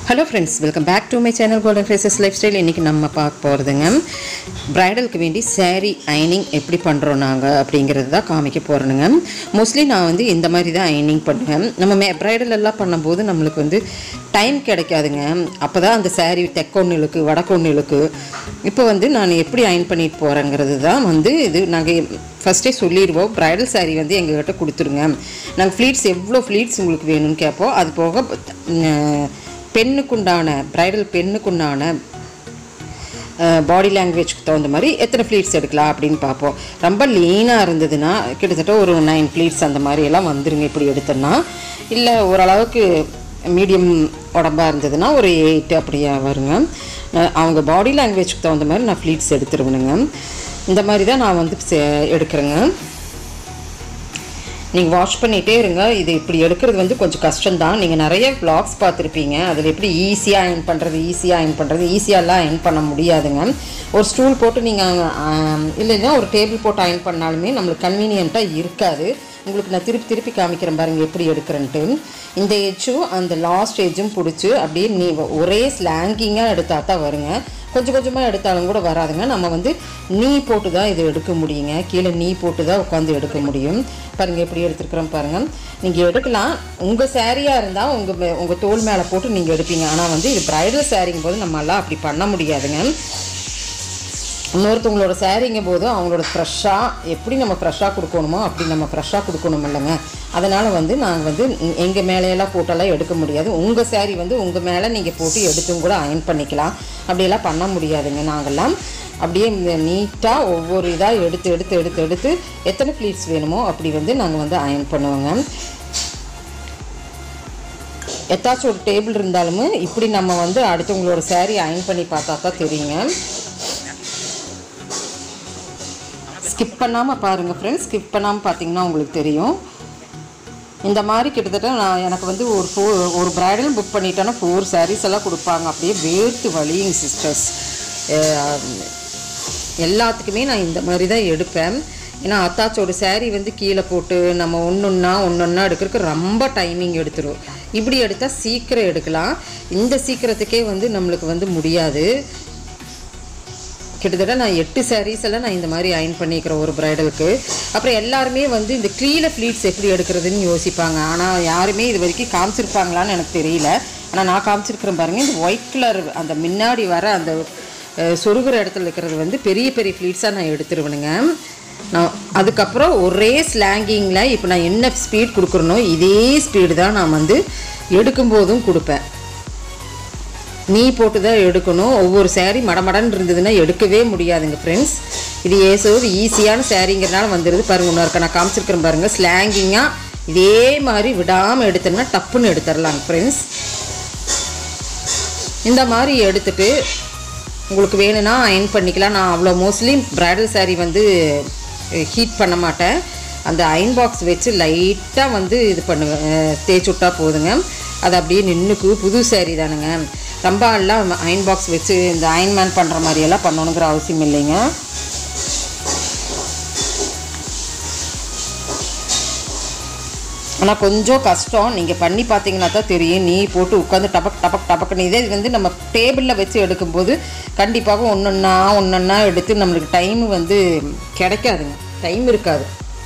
hello friends welcome back to my channel golden faces life style இன்றைக்கி நம்ம பார்க்க போகிறதுங்க ப்ரைடலுக்கு வேண்டி saree அயனிங் எப்படி பண்ணுறோம் நாங்கள் அப்படிங்கிறது தான் காமிக்க போகிறேனுங்க மோஸ்ட்லி நான் வந்து இந்த மாதிரி தான் அயனிங் பண்ணுவேன் நம்ம மே ப்ரைடல் எல்லாம் பண்ணும்போது நம்மளுக்கு வந்து டைம் கிடைக்காதுங்க அப்போ தான் அந்த saree தெக்கொன்று இழுக்கு வடக்கொன்று இழுக்கு இப்போ வந்து நான் எப்படி அயன் பண்ணிட்டு போகிறேங்கிறது தான் வந்து இது நாங்கள் ஃபஸ்ட்டே சொல்லிடுவோம் ப்ரைடல் saree வந்து எங்ககிட்ட கொடுத்துருங்க நாங்கள் ஃப்ளீட்ஸ் எவ்வளோ ஃப்ளீட்ஸ் உங்களுக்கு வேணும்னு கேட்போம் அது போக அஹ், பெண்ணுக்குண்டான ப்ரைடல் பெண்ணுக்குண்டான பாடி லாங்குவேஜ்க்கு தகுந்த மாதிரி எத்தனை ஃப்ளீட்ஸ் எடுக்கலாம் அப்படின்னு பார்ப்போம் ரொம்ப லீனாக இருந்ததுன்னா கிட்டத்தட்ட ஒரு நைன் ஃப்ளீட்ஸ் அந்த மாதிரி எல்லாம் வந்துருங்க இப்படி எடுத்தோன்னா இல்லை ஓரளவுக்கு மீடியம் உடம்பாக இருந்ததுன்னா ஒரு எயிட் அப்படியா வருங்க நான் அவங்க பாடி லாங்குவேஜ்க்கு தகுந்த மாதிரி நான் ஃப்ளீட்ஸ் எடுத்துருவேனுங்க இந்த மாதிரி தான் நான் வந்து செ- எடுக்கிறேங்க நீங்கள் வாஷ் பண்ணிகிட்டே இருங்க இது இப்படி எடுக்கிறது வந்து கொஞ்சம் கஷ்டம்தான் நீங்கள் நிறைய vlogs பார்த்துருப்பீங்க அதில் எப்படி ஈஸியாக அயன் பண்ணுறது ஈஸியாக அயன் பண்ணுறது ஈஸியாலாம் அயன் பண்ண முடியாதுங்க ஒரு ஸ்டூல் போட்டு நீங்கள் இல்லைன்னா ஒரு டேபிள் போட்டு அயன் பண்ணாலுமே நம்மளுக்கு கன்வீனியண்ட்டாக இருக்காது உங்களுக்கு நான் திருப்பி திருப்பி காமிக்கிறேன் பாருங்க எப்படி எடுக்கிறேன்ட்டு இந்த எஜ்ஜும் அந்த லாஸ்ட் எஜ்ஜும் பிடிச்சி அப்படியே நீ ஒரே ஸ்லாங்கிங்காக எடுத்தால் தான் வருங்க கொஞ்சம் கொஞ்சமாக எடுத்தாலும் கூட வராதுங்க நம்ம வந்து நீ போட்டு தான் இதை எடுக்க முடியுங்க கீழே நீ போட்டு தான் உட்காந்து எடுக்க முடியும் பாருங்கள் எப்படி எடுத்துருக்குறோம் பாருங்கள் நீங்கள் எடுக்கலாம் உங்கள் சாரியாக இருந்தால் உங்கள் உங்கள் தோல் மேலே போட்டு நீங்கள் எடுப்பீங்க ஆனால் வந்து இது ப்ரைடல் சாரிங்கும் போது நம்மளாம் அப்படி பண்ண முடியாதுங்க இன்னொருத்தவங்களோட சாரிங்கும் போது அவங்களோட ஃப்ரெஷ்ஷாக எப்படி நம்ம ஃப்ரெஷ்ஷாக கொடுக்கணுமோ அப்படி நம்ம ஃப்ரெஷ்ஷாக கொடுக்கணும் இல்லைங்க அதனால் வந்து நாங்கள் வந்து எங்கள் மேலையெல்லாம் போட்டெல்லாம் எடுக்க முடியாது உங்கள் saree வந்து உங்கள் மேலே நீங்கள் போட்டு எடுத்தும் கூட அயன் பண்ணிக்கலாம் அப்படியெல்லாம் பண்ண முடியாதுங்க நாங்கள்லாம் அப்படியே நீட்டாக ஒவ்வொரு இதாக எடுத்து எடுத்து எடுத்து எடுத்து எத்தனை ப்ளீட்ஸ் வேணுமோ அப்படி வந்து நாங்கள் வந்து அயன் பண்ணுவோங்க எத்தாச்சும் ஒரு டேபிள் இருந்தாலுமே இப்படி நம்ம வந்து அடுத்தவங்களோட saree அயன் பண்ணி பார்த்தா தான் தெரியுங்க ஸ்கிப் பண்ணாமல் பாருங்கள் ஃப்ரெண்ட்ஸ் ஸ்கிப் பண்ணாமல் பார்த்தீங்கன்னா உங்களுக்கு தெரியும் இந்த மாதிரி கிட்டத்தட்ட நான் எனக்கு வந்து ஒரு ஃபோ ஒரு ப்ரைடல் புக் பண்ணிட்டேன்னா ஃபோர் sarees எல்லாம் கொடுப்பாங்க அப்படியே வேர்த்து வலியுங்க சிஸ்டர்ஸ் எல்லாத்துக்குமே நான் இந்த மாதிரி தான் எடுப்பேன் ஏன்னா அத்தாச்சோட saree வந்து கீழே போட்டு நம்ம ஒன்றொன்னா ஒன்றொன்னா எடுக்கிறதுக்கு ரொம்ப டைமிங் எடுத்துரும் இப்படி எடுத்தால் சீக்கிரம் எடுக்கலாம் இந்த சீக்கிரத்துக்கே வந்து நம்மளுக்கு வந்து முடியாது கிட்டத்தட்ட நான் எட்டு sarees எல்லாம் நான் இந்த மாதிரி அயன் பண்ணிக்கிறேன் ஒரு ப்ரைடலுக்கு அப்புறம் எல்லாருமே வந்து இந்த கீழே ஃப்ளீட்ஸ் எப்படி எடுக்கிறதுன்னு யோசிப்பாங்க ஆனால் யாருமே இது வரைக்கும் காமிச்சிருப்பாங்களான்னு எனக்கு தெரியல ஆனால் நான் காமிச்சிருக்கிறேன் பாருங்கள் இந்த ஒயிட் கலர் அந்த முன்னாடி வர அந்த அஹ், சொருகிற இடத்துல இருக்கிறது வந்து பெரிய பெரிய ஃப்ளீட்ஸாக நான் எடுத்துருவேனுங்க நான் அதுக்கப்புறம் ஒரே ஸ்லாங்கிங்கில் இப்போ நான் என்ன ஸ்பீட் கொடுக்குறனோ இதே ஸ்பீடு தான் நான் வந்து எடுக்கும்போதும் கொடுப்பேன் நீ போட்டு தான் எடுக்கணும் ஒவ்வொரு saree மடமடன்னு இருந்ததுன்னா எடுக்கவே முடியாதுங்க ஃப்ரெண்ட்ஸ் இது ஏசோது ஈஸியான சாரீங்கிறனால வந்துடுது பாருங்க இன்னொரு இருக்க நான் காமிச்சிருக்கிறேன் பாருங்கள் ஸ்லாங்கிங்காக இதே மாதிரி விடாமல் எடுத்தோம்னா டப்புன்னு எடுத்துடலாங்க ஃப்ரெண்ட்ஸ் இந்த மாதிரி எடுத்துட்டு உங்களுக்கு வேணும்னா அயன் பண்ணிக்கலாம் நான் அவ்வளோ மோஸ்ட்லி ப்ரைடல் saree வந்து ஹீட் பண்ண மாட்டேன் அந்த அயன் பாக்ஸ் வச்சு லைட்டாக வந்து இது பண்ணுவேன் அஹ், தேய்ச்சி விட்டா போதுங்க அது அப்படியே நின்றுக்கு புது saree தானுங்க ரொம்ப எல்லாம் அயன் பாக்ஸ் வச்சு இந்த அயன்மேன் பண்ணுற மாதிரியெல்லாம் பண்ணணுங்கிற அவசியம் இல்லைங்க ஆனால் கொஞ்சம் கஷ்டம் நீங்கள் பண்ணி பார்த்தீங்கன்னா தான் தெரியும் நீ போட்டு உட்காந்து டபக் டபக் டபக்குன்னு இதே இது வந்து நம்ம டேபிளில் வச்சு எடுக்கும்போது கண்டிப்பாக ஒன்றொன்னா ஒன்றொன்னா எடுத்து நம்மளுக்கு டைம் வந்து கிடைக்காதுங்க டைம் இருக்காது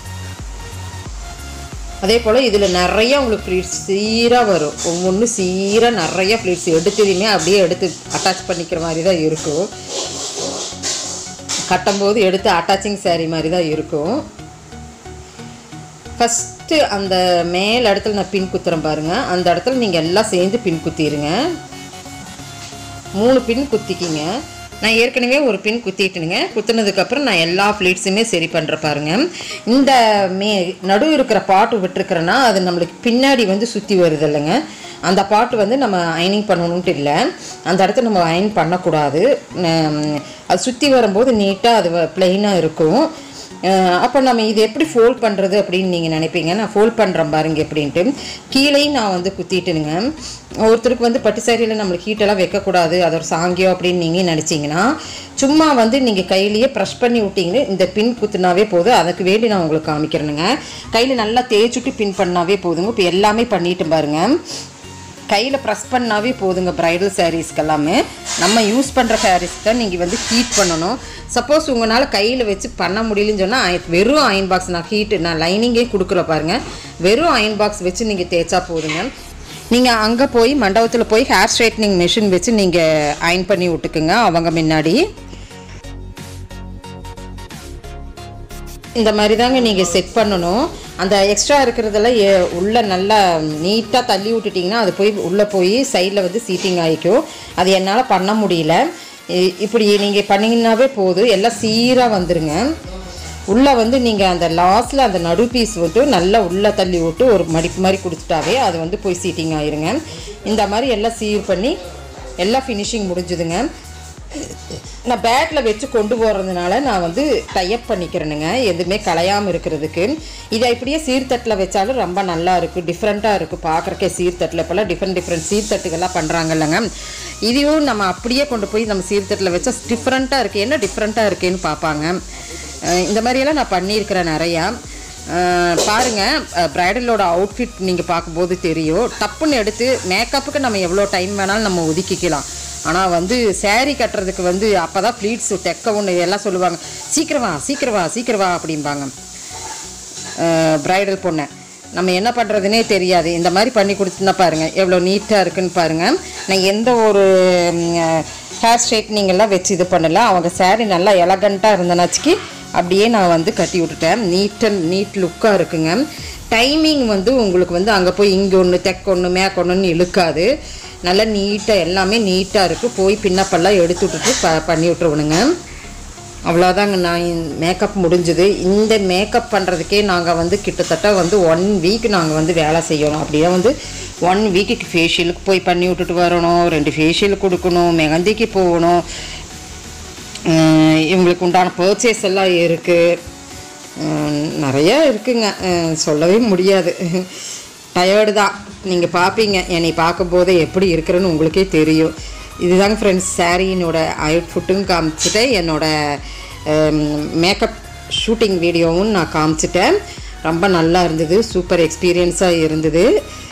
அதே போல் இதில் நிறைய உங்களுக்கு ஃப்ளீட்ஸ் சீராக வரும் ஒவ்வொன்றும் சீராக நிறைய ஃப்ளீட்ஸ் எடுத்ததையுமே அப்படியே எடுத்து அட்டாச் பண்ணிக்கிற மாதிரி தான் இருக்கும் கட்டும்போது எடுத்து அட்டாச்சிங் saree மாதிரி தான் இருக்கும் ஃபஸ்ட்டு அந்த மேல் இடத்துல நான் பின் குத்துறேன் பாருங்கள் அந்த இடத்துல நீங்கள் எல்லாம் சேர்ந்து பின் குத்திடுங்க மூணு பின் குத்திக்கிங்க நான் ஏற்கனவே ஒரு பின் குத்திட்டுனுங்க குத்துனதுக்கப்புறம் நான் எல்லா ஃப்ளீட்ஸுமே சரி பண்ணுற பாருங்க இந்த மே நடு இருக்கிற பாட்டு விட்டுருக்குறேன்னா அது நம்மளுக்கு பின்னாடி வந்து சுற்றி வருது இல்லைங்க அந்த பாட்டு வந்து நம்ம அயனிங் பண்ணணுன்ட்டு இல்லை அந்த இடத்த நம்ம அயன் பண்ணக்கூடாது உம், அது சுற்றி வரும்போது நீட்டாக அது ப்ளெயினாக இருக்கும் அப்போ நம்ம இது எப்படி ஃபோல்ட் பண்ணுறது அப்படின்னு நீங்கள் நினைப்பீங்க நான் ஃபோல்ட் பண்ணுறேன் பாருங்க எப்படின்ட்டு கீழேயும் நான் வந்து குத்திட்டுனுங்க ஒருத்தருக்கு வந்து பட்டு சாரியில் நம்மளுக்கு ஹீட்டெல்லாம் வைக்கக்கூடாது அது ஒரு சாங்கியம் அப்படின்னு நீங்கள் நினச்சிங்கன்னா சும்மா வந்து நீங்கள் கையிலேயே ப்ரெஷ் பண்ணி விட்டிங்கன்னு இந்த பின் குத்துனாவே போதும் அதுக்கு வேண்டி நான் உங்களுக்கு காமிக்கிறேனுங்க கையில் நல்லா தேய்ச்சுட்டு பின் பண்ணாவே போதுங்க இப்போ எல்லாமே பண்ணிட்டு பாருங்கள் கையில் ப்ரெஸ் பண்ணாவே போதுங்க ப்ரைடல் சாரீஸ்க்கு எல்லாமே நம்ம யூஸ் பண்ணுற சாரீஸ் தான் நீங்கள் வந்து ஹீட் பண்ணணும் சப்போஸ் உங்களால் கையில் வச்சு பண்ண முடியலன்னு சொன்னால் வெறும் அயன் பாக்ஸ் நான் ஹீட்டு நான் லைனிங்கே கொடுக்குற பாருங்க வெறும் அயன் பாக்ஸ் வச்சு நீங்கள் தேய்ச்சா போதுங்க நீங்கள் அங்கே போய் மண்டபத்தில் போய் ஹேர் ஸ்ட்ரைட்னிங் மிஷின் வச்சு நீங்கள் அயன் பண்ணி விட்டுக்குங்க அவங்க முன்னாடி இந்த மாதிரி தாங்க நீங்கள் செட் பண்ணணும் அந்த எக்ஸ்ட்ரா இருக்கிறதெல்லாம் எ- உள்ள நல்லா நீட்டாக தள்ளி விட்டுட்டிங்கன்னா அது போய் உள்ளே போய் சைடில் வந்து சீட்டிங் ஆகிக்கும் அது என்னால் பண்ண முடியல இ- இப்படி நீங்கள் பண்ணிங்கன்னாவே போதும் எல்லாம் சீராக வந்துருங்க உள்ளே வந்து நீங்கள் அந்த லாஸ்ட்டில் அந்த நடு பீஸ் விட்டு நல்லா உள்ளே தள்ளி விட்டு ஒரு மடிப்பு மாதிரி கொடுத்துட்டாவே அது வந்து போய் சீட்டிங் ஆயிருங்க இந்த மாதிரி எல்லாம் சீர் பண்ணி எல்லாம் ஃபினிஷிங் முடிஞ்சுதுங்க நான் பேக்கில் வச்சு கொண்டு போகிறதுனால நான் வந்து டைப் பண்ணிக்கிறேனுங்க எதுவுமே கலையாமல் இருக்கிறதுக்கு இதை இப்படியே சீர்தட்டில் வச்சாலும் ரொம்ப நல்லா இருக்குது டிஃப்ரெண்ட்டாக இருக்குது பார்க்குறக்கே சீர்தட்டில் இப்போல்லாம் டிஃப்ரெண்ட் டிஃப்ரெண்ட் சீர்தட்டுகள்லாம் பண்ணுறாங்க இல்லைங்க இதையும் நம்ம அப்படியே கொண்டு போய் நம்ம சீர்தட்டில் வச்சா டிஃப்ரெண்ட்டாக இருக்குது என்ன டிஃப்ரெண்ட்டாக இருக்குன்னு பார்ப்பாங்க அஹ் இந்த மாதிரியெல்லாம் நான் பண்ணியிருக்கிறேன் நிறையா அஹ் பாருங்க ப்ரைடலோட அவுட்ஃபிட் நீங்கள் பார்க்கும்போது தெரியும் டப்புன்னு எடுத்து மேக்கப்புக்கு நம்ம எவ்வளோ டைம் வேணாலும் நம்ம ஒதுக்கிக்கலாம் ஆனால் வந்து saree கட்டுறதுக்கு வந்து அப்போ தான் ப்ளீட்ஸ் தெக்க ஒன்று எல்லாம் சொல்லுவாங்க சீக்கிரம் வா சீக்கிரம் வா சீக்கிரம் வா அப்படிம்பாங்க ப்ரைடல் பொண்ணை நம்ம என்ன பண்ணுறதுனே தெரியாது இந்த மாதிரி பண்ணி கொடுத்துருந்தா பாருங்கள் எவ்வளோ நீட்டாக இருக்குன்னு பாருங்கள் நான் எந்த ஒரு ஹேர் ஸ்ட்ரைட்னிங் எல்லாம் வச்சு இது பண்ணல அவங்க saree நல்லா எலகண்ட்டாக இருந்தனாச்சுக்கு அப்படியே நான் வந்து கட்டி விட்டுட்டேன் நீட் அண்ட் நீட் லுக்காக இருக்குங்க டைமிங் வந்து உங்களுக்கு வந்து அங்கே போய் இங்கே ஒன்று தெக்க ஒன்று மேக் ஒன்றுன்னு இழுக்காது நல்லா நீட்டாக எல்லாமே நீட்டாக இருக்குது போய் பின்னப்பெல்லாம் எடுத்து விட்டுட்டு ப பண்ணி விட்ருவணுங்க அவ்வளோதாங்க நான் மேக்கப் முடிஞ்சுது இந்த மேக்கப் பண்ணுறதுக்கே நாங்கள் வந்து கிட்டத்தட்ட வந்து ஒன் வீக் நாங்கள் வந்து வேலை செய்யணும் அப்படியே வந்து ஒன் வீக்குக்கு ஃபேஷியலுக்கு போய் பண்ணி விட்டுட்டு வரணும் ரெண்டு ஃபேஷியல் கொடுக்கணும் மெஹந்திக்கு போகணும் உம், இவங்களுக்கு உண்டான பர்ச்சேஸ் எல்லாம் இருக்குது நிறைய இருக்குங்க உம், சொல்லவே முடியாது டயர்டு தான் நீங்கள் பார்ப்பீங்க என்னை பார்க்கும்போதே எப்படி இருக்கிறேன்னு உங்களுக்கே தெரியும் இதுதாங்க ஃப்ரெண்ட்ஸ் சாரியினோட அவுட்ஃபுட்டும் காமிச்சிட்டேன் என்னோட மேக்கப் ஷூட்டிங் வீடியோவும் நான் காமிச்சிட்டேன் ரொம்ப நல்லா இருந்தது சூப்பர் எக்ஸ்பீரியன்ஸாக இருந்தது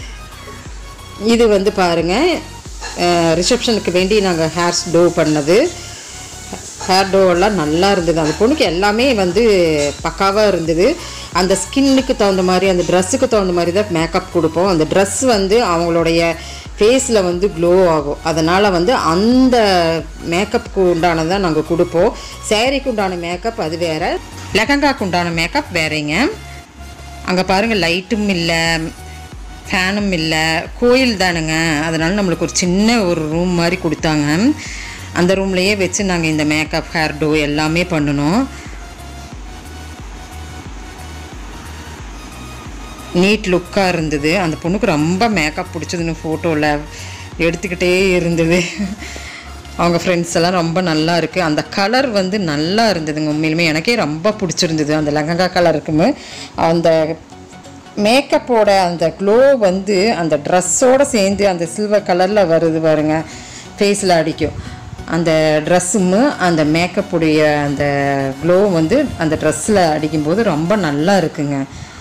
இது வந்து பாருங்கள் ரிசப்ஷனுக்கு வேண்டி நாங்கள் ஹேர்ஸ் டோ பண்ணது ஹேர் டோவெல்லாம் நல்லா இருந்தது அந்த பொண்ணுக்கு எல்லாமே வந்து பக்காவாக இருந்தது அந்த ஸ்கின்னுக்கு தகுந்த மாதிரி அந்த ட்ரெஸ்ஸுக்கு தகுந்த மாதிரி தான் மேக்கப் கொடுப்போம் அந்த ட்ரெஸ் வந்து அவங்களுடைய ஃபேஸில் வந்து க்ளோ ஆகும் அதனால் வந்து அந்த மேக்கப்புக்கு உண்டானதை நாங்கள் கொடுப்போம் சேரீக்கு உண்டான மேக்கப் அது வேறு லெஹங்காக்கு உண்டான மேக்கப் வேறேங்க அங்கே பாருங்கள் லைட்டும் இல்லை ஃபேனும் இல்லை கோயில் தானுங்க அதனால் நம்மளுக்கு ஒரு சின்ன ஒரு ரூம் மாதிரி கொடுத்தாங்க அந்த ரூம்லேயே வச்சு நாங்கள் இந்த மேக்கப் ஹேர் டோ எல்லாமே பண்ணினோம் நீட் லுக்காக இருந்தது அந்த பொண்ணுக்கு ரொம்ப மேக்கப் பிடிச்சதுன்னு ஃபோட்டோவில் எடுத்துக்கிட்டே இருந்தது அவங்க ஃப்ரெண்ட்ஸ் எல்லாம் ரொம்ப நல்லா இருக்குது அந்த கலர் வந்து நல்லா இருந்ததுங்க உண்மையிலுமே எனக்கே ரொம்ப பிடிச்சிருந்தது அந்த லெஹங்கா கலருக்குமே அந்த மேக்கப்போட அந்த க்ளோ வந்து அந்த ட்ரெஸ்ஸோடு சேர்ந்து அந்த சில்வர் கலரில் வருது பாருங்க ஃபேஸில் அடிக்கும் அந்த ட்ரெஸ்ஸும் அந்த மேக்கப்புடைய அந்த க்ளோ வந்து அந்த ட்ரெஸ்ஸில் அடிக்கும்போது ரொம்ப நல்லா இருக்குங்க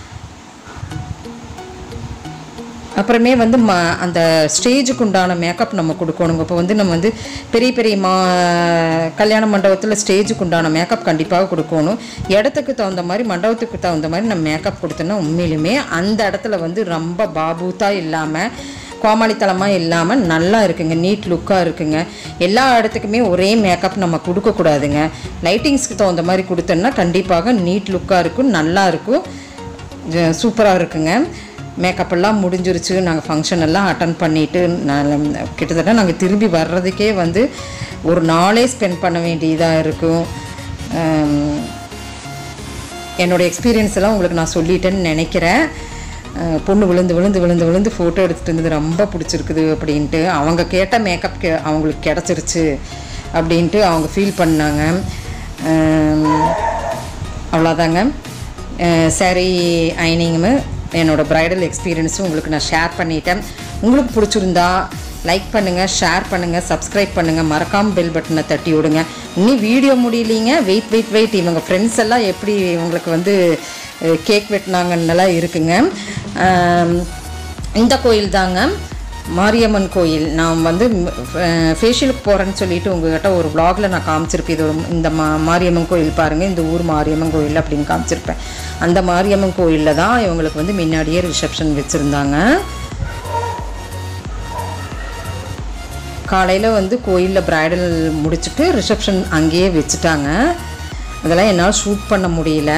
அப்புறமே வந்து ம அந்த ஸ்டேஜுக்கு உண்டான மேக்கப் நம்ம கொடுக்கணுங்க இப்போ வந்து நம்ம வந்து பெரிய பெரிய மா கல்யாண மண்டபத்தில் ஸ்டேஜுக்கு உண்டான மேக்கப் கண்டிப்பாக கொடுக்கணும் இடத்துக்கு தகுந்த மாதிரி மண்டபத்துக்கு தகுந்த மாதிரி நம்ம மேக்கப் கொடுத்தோன்னா உண்மையிலுமே அந்த இடத்துல வந்து ரொம்ப பாபூத்தா இல்லாமல் கோமாளித்தனமாக இல்லாமல் நல்லா இருக்குங்க நீட் லுக்காக இருக்குங்க எல்லா இடத்துக்குமே ஒரே மேக்கப் நம்ம கொடுக்கக்கூடாதுங்க லைட்டிங்ஸ்க்கு தகுந்த மாதிரி கொடுத்தோன்னா கண்டிப்பாக நீட் லுக்காக இருக்கும் நல்லா இருக்கும் சூப்பராக இருக்குங்க மேக்கப் எல்லாம் முடிஞ்சிருச்சு நாங்கள் ஃபங்க்ஷன் எல்லாம் அட்டன் பண்ணிவிட்டு கிட்டத்தட்ட நாங்கள் திரும்பி வர்றதுக்கே வந்து ஒரு நாளே ஸ்பெண்ட் பண்ண வேண்டியதாக இருக்கும் ஆம், என்னோட எக்ஸ்பீரியன்ஸ் எல்லாம் உங்களுக்கு நான் சொல்லிட்டேன்னு நினைக்கிறேன் அஹ் பொண்ணு விழுந்து விழுந்து விழுந்து விழுந்து ஃபோட்டோ எடுத்துகிட்டு இருந்தது ரொம்ப பிடிச்சிருக்குது அப்படின்ட்டு அவங்க கேட்ட மேக்கப் கே அவங்களுக்கு கிடச்சிருச்சு அப்படின்ட்டு அவங்க ஃபீல் பண்ணாங்க அஹ் அவ்வளோதாங்க சாரி ஐனிங்குமே என்னோட ப்ரைடல் எக்ஸ்பீரியன்ஸும் உங்களுக்கு நான் ஷேர் பண்ணிட்டேன் உங்களுக்கு பிடிச்சிருந்தா லைக் பண்ணுங்கள் ஷேர் பண்ணுங்கள் சப்ஸ்கிரைப் பண்ணுங்கள் மறக்காமல் பெல் பட்டனை தட்டி விடுங்க இன்னும் வீடியோ முடியலீங்க வெயிட் வெயிட் வெயிட் இவங்க ஃப்ரெண்ட்ஸ் எல்லாம் எப்படி உங்களுக்கு வந்து கேக் வெட்டினாங்கன்னெல்லாம் இருக்குங்க ஆம், இந்த கோயில் தாங்க மாரியம்மன் கோயில் நான் வந்து ஃபேஷியலுக்கு போகிறேன்னு சொல்லிட்டு உங்ககிட்ட ஒரு vlogல நான் காமிச்சிருப்பேன் இது ஒரு இந்த மா மாரியம்மன் கோயில் பாருங்கள் இந்த ஊர் மாரியம்மன் கோயில் அப்படின்னு காமிச்சிருப்பேன் அந்த மாரியம்மன் கோயிலில் தான் இவங்களுக்கு வந்து முன்னாடியே ரிசப்ஷன் வச்சுருந்தாங்க காலையில் வந்து கோயிலில் பிரைடல் முடிச்சுட்டு ரிசப்ஷன் அங்கேயே வச்சுட்டாங்க அதெல்லாம் என்னால் ஷூட் பண்ண முடியல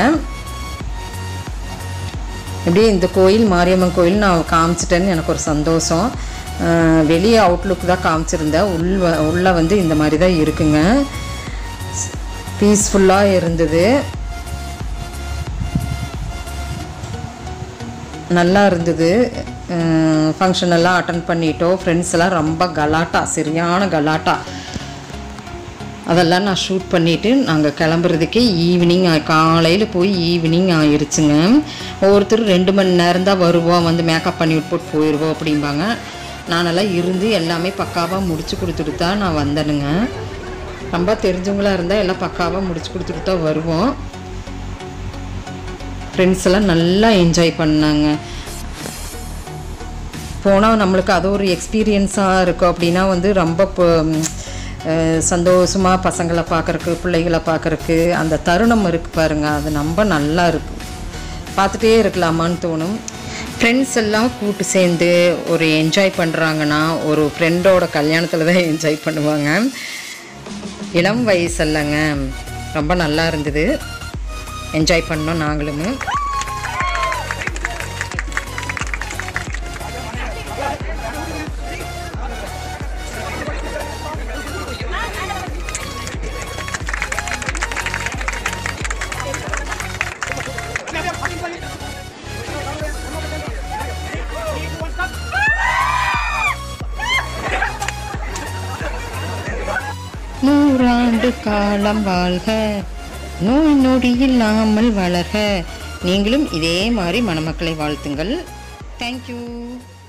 இப்படியே இந்த கோயில் மாரியம்மன் கோயில் நான் காமிச்சிட்டேன்னு எனக்கு ஒரு சந்தோஷம் அஹ் வெளியே அவுட்லுக் தான் காமிச்சிருந்தேன் உள் வ- உள்ள வந்து இந்த மாதிரி தான் இருக்குங்க பீஸ்ஃபுல்லாக இருந்தது நல்லா இருந்தது ஃபங்க்ஷன் எல்லாம் அட்டன் பண்ணிட்டோம் ஃப்ரெண்ட்ஸ் எல்லாம் ரொம்ப கலாட்டா சரியான கலாட்டா அதெல்லாம் நான் ஷூட் பண்ணிவிட்டு நாங்கள் கிளம்புறதுக்கே ஈவினிங் காலையில் போய் ஈவினிங் ஆயிடுச்சுங்க ஒவ்வொருத்தர் ரெண்டு மணி நேரம் தான் வருவோம் வந்து மேக்கப் பண்ணி போட்டு போயிடுவோம் அப்படிம்பாங்க நானெல்லாம் இருந்து எல்லாமே பக்காவாக முடிச்சு கொடுத்துட்டு தான் நான் வந்தேனுங்க ரொம்ப தெரிஞ்சவங்களா இருந்தால் எல்லாம் பக்காவாக முடிச்சு கொடுத்துட்டு தான் வருவோம் ஃப்ரெண்ட்ஸ் எல்லாம் நல்லா என்ஜாய் பண்ணாங்க போனால் நம்மளுக்கு அது ஒரு எக்ஸ்பீரியன்ஸாக இருக்கும் அப்படின்னா வந்து ரொம்ப இப்போ, ம், அஹ், சந்தோஷமா பசங்களை பார்க்குறக்கு பிள்ளைகளை பார்க்குறக்கு அந்த தருணம் இருக்கு பாருங்க அது ரொம்ப நல்லா இருக்கு பார்த்துட்டே இருக்கலாமான்னு தோணும் ஃப்ரெண்ட்ஸ் எல்லாம் கூட்டு சேர்ந்து ஒரு என்ஜாய் பண்ணுறாங்கன்னா ஒரு ஃப்ரெண்டோட கல்யாணத்தில் தான் என்ஜாய் பண்ணுவாங்க இளம் வயசல்லங்க ரொம்ப நல்லா இருந்தது என்ஜாய் பண்ணோம் நாங்களும் நூறாண்டு காலம் வாழ்க நோய் நொடி இல்லாமல் வளர்க நீங்களும் இதே மாதிரி மணமக்களை வாழ்த்துங்கள் தேங்க்யூ